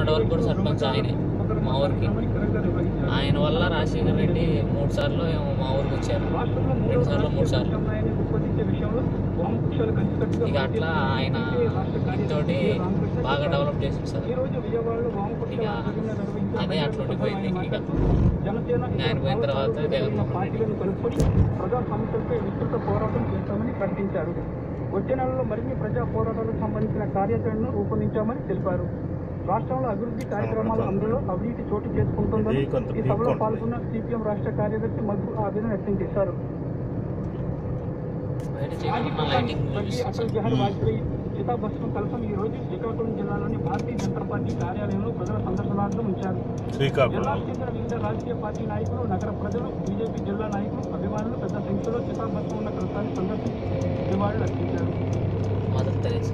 మొన్నటి వరకు కూడా సర్పంచ్ ఆయనే మా ఊరికి ఆయన వల్ల రాజశేఖర్ రెడ్డి మూడు సార్లు ఏమో మా ఊరికి వచ్చారు రెండు సార్లు మూడు సార్లు ఇక అట్లా ఆయన తోటి బాగా డెవలప్ చేసింది సార్ ఇక అదే అట్లా ఉండిపోయింది ఇక ఆయన పోయిన తర్వాత జగన్మోహన్ రెడ్డి ప్రజా సమస్యలపై విస్తృత పోరాటం చేస్తామని ప్రకటించారు వచ్చే నెలలో మరిన్ని ప్రజా పోరాటాలకు సంబంధించిన కార్యాచరణను రూపొందించామని తెలిపారు రాష్ట్రంలో అభివృద్ధి కార్యక్రమాల అమలులో అవినీతి చోటు చేసుకుంటుందని ఇది కొంత ఈ సభలో పీక్ పాల్గొన్న సిపిఎం రాష్ట్ర కార్యదర్శి మధు ఆవేదన వ్యక్తం చేశారు బయట చేయకుండా లైటింగ్ స్వర్గీయ చూపిస్తుంది అటల్ సార్ బిహారీ వాజ్పేయి చితాభస్మం కలసం ఈ రోజు శ్రీకాకుళం జిల్లాలోని భారతీయ జనతా పార్టీ కార్యాలయంలో ప్రజల సందర్శనార్థం ఉంచారు శ్రీకాకుళం జిల్లాకు చెందిన వివిధ రాజకీయ పార్టీ నాయకులు నగర ప్రజలు బీజేపీ జిల్లా నాయకులు అభిమానులు పెద్ద సంఖ్యలో చితాభస్మం ఉన్న కలసాన్ని సందర్శించి నివాళులు అర్పించారు మదర్ తెరేసా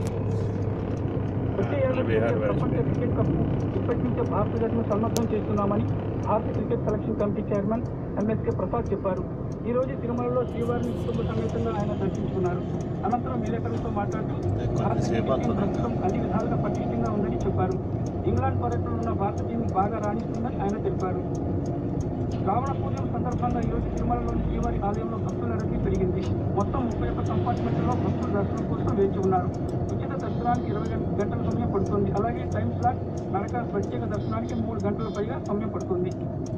వచ్చే ఏడాది బిహార్ ప్రపంచ వాజ్పేయి. క్రికెట్ కప్ ఇప్పటి నుంచే భారత జట్టును సన్నద్ధం చేస్తున్నామని భారత cricket selection committee chairman MSK Prasad చెప్పారు ఈ రోజు తిరుమలలో శ్రీవారిని కుటుంబ సమేతంగా ఆయన దర్శించుకున్నారు అనంతరం విలేకరులతో మాట్లాడుతూ భారత క్రికెట్ టీం ప్రస్తుతం అన్ని విధాలుగా పటిష్టంగా ఉందని చెప్పారు ఇంగ్లాండ్ పర్యటనలో ఉన్న భారత టీం బాగా రాణిస్తుందని ఆయన తెలిపారు రావణ పూజల సందర్భంగా ఈరోజు తిరుమలలోని శ్రీవారి ఆలయంలో భక్తుల రద్దీ పెరిగింది మొత్తం ముప్పై ఒక్క కంపార్ట్మెంట్లో భక్తులు దర్శనం కోసం వేచి ఉన్నారు ఉచిత దర్శనానికి ఇరవై గంట- గంటల సమయం పడుతుంది అలాగే టైం స్లాట్ నరక ప్రత్యేక దర్శనానికి మూడు గంటల పైగా సమయం పడుతుంది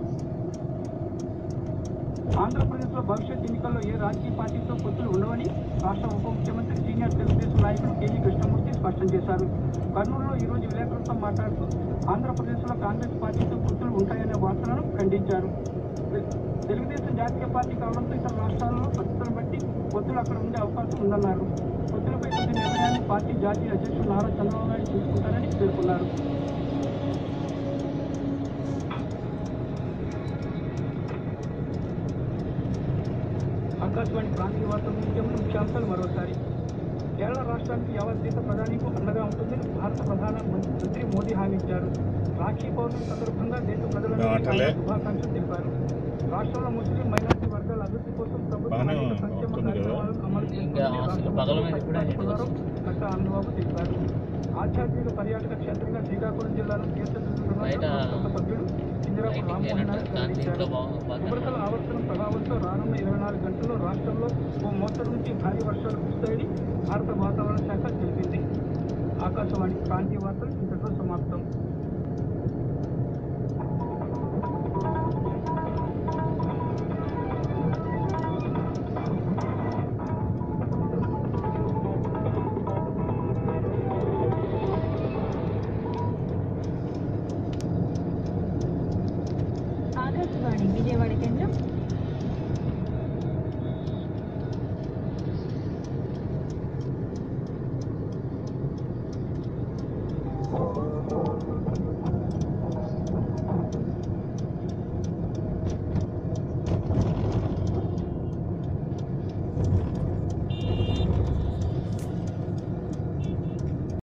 ఆంధ్రప్రదేశ్లో భవిష్యత్ ఎన్నికల్లో ఏ రాజకీయ పార్టీతో పొత్తులు ఉండవని రాష్ట్ర ఉప ముఖ్యమంత్రి సీనియర్ తెలుగుదేశం నాయకుడు కేవీ కృష్ణమూర్తి స్పష్టం చేశారు కర్నూలులో ఈ రోజు విలేకరులతో మాట్లాడుతూ ఆంధ్రప్రదేశ్లో కాంగ్రెస్ పార్టీతో పొత్తులు ఉంటాయనే వార్తలను ఖండించారు తె- తెలుగుదేశం జాతీయ పార్టీ కావడంతో ఇతర రాష్ట్రాల్లో పరిస్థితులను బట్టి పొత్తులు అక్కడ ఉండే అవకాశం ఉందన్నారు పొత్తులపై తుది నిర్ణయాన్ని పార్టీ జాతీయ అధ్యక్షుడు నారా చంద్రబాబు నాయుడు తీసుకుంటారని పేర్కొన్నారు ఆకాశవాణి ప్రాంతీయ వార్తల ముఖ్యమైన ముఖ్యాంశాలు మరోసారి కేరళ రాష్ట్రానికి యావత్ దేశ ప్రధానికి అండగా ఉంటుందని భారత ప్రధాన మంత్రి మోదీ హామీ ఇచ్చారు రాఖీ పౌర్ణమి సందర్భంగా దేశ ప్రజలకు ఆటలే. శుభాకాంక్షలు తెలిపారు రాష్ట్రంలో ముస్లిం మైనార్టీ వర్గాల అభివృద్ధి కోసం ప్రభుత్వం బాగానే అనేక సంక్షేమ ఉంటుంది కదా. కార్యక్రమాలను అమలు ఇంకా చేస్తుందని అసలు రాష్ట్ర పగల మీద ప్రభుత్వ కూడా సచివాలయం డాక్టర్ అన్నబాబు తెలిపారు ఆధ్యాత్మిక పర్యాటక క్షేత్రంగా శ్రీకాకుళం జిల్లాలో తీర్థ బయట సభ్యుడు చిందిరాపు లైటింగ్ రామ్మోహన్ లేనట్టు నాయుడు కానీ ఇంట్లో వెల్లడించారు. బాగా ఉపరితల బాగా ఆవర్తనం ప్రభావంతో రానున్న ఇరవై నాలుగు గంటల్లో రాష్ట్రంలో ఓ మోస్తరు నుంచి భారీ వర్షాలు కురుస్తాయని భారత వాతావరణ శాఖ తెలిపింది ఆకాశవాణి ప్రాంతీయ వార్తలు ఇంతటితో సమాప్తం